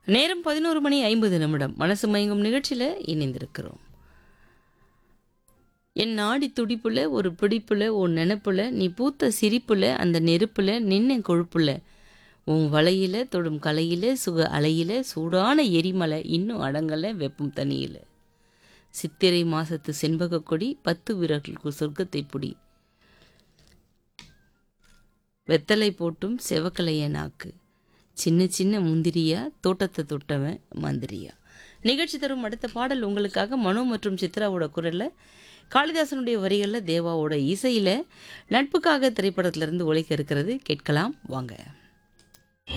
நேரம் பதினோரு மணி ஐம்பது நிமிடம் மனசு மயங்கும் நிகழ்ச்சியில் இணைந்திருக்கிறோம் என் நாடி துடிப்புல ஒரு பிடிப்புல உன் நினப்புல நீ பூத்த சிரிப்புல அந்த நெருப்புல நின்ன கொழுப்புல உன் வலையில தொடும் கலையில சுக அலையில சூடான எரிமலை இன்னும் அடங்கல வெப்பம் தனியில சித்திரை மாசத்து செண்பக கொடி பத்து வீரர்களுக்கு சொர்க்கத்தை புடி வெத்தலை போட்டும் செவக்கலைய நாக்கு சின்ன சின்ன முந்திரியா தோட்டத்தை தொட்டவன் மந்திரியா நிகழ்ச்சி தரும் அடுத்த பாடல் உங்களுக்காக மனோ மற்றும் சித்ராவோட குரல்ல காளிதாசனுடைய வரிகளில் தேவாவோட இசையில் நட்புக்காக திரைப்படத்திலிருந்து ஒழிக்க இருக்கிறது கேட்கலாம் வாங்க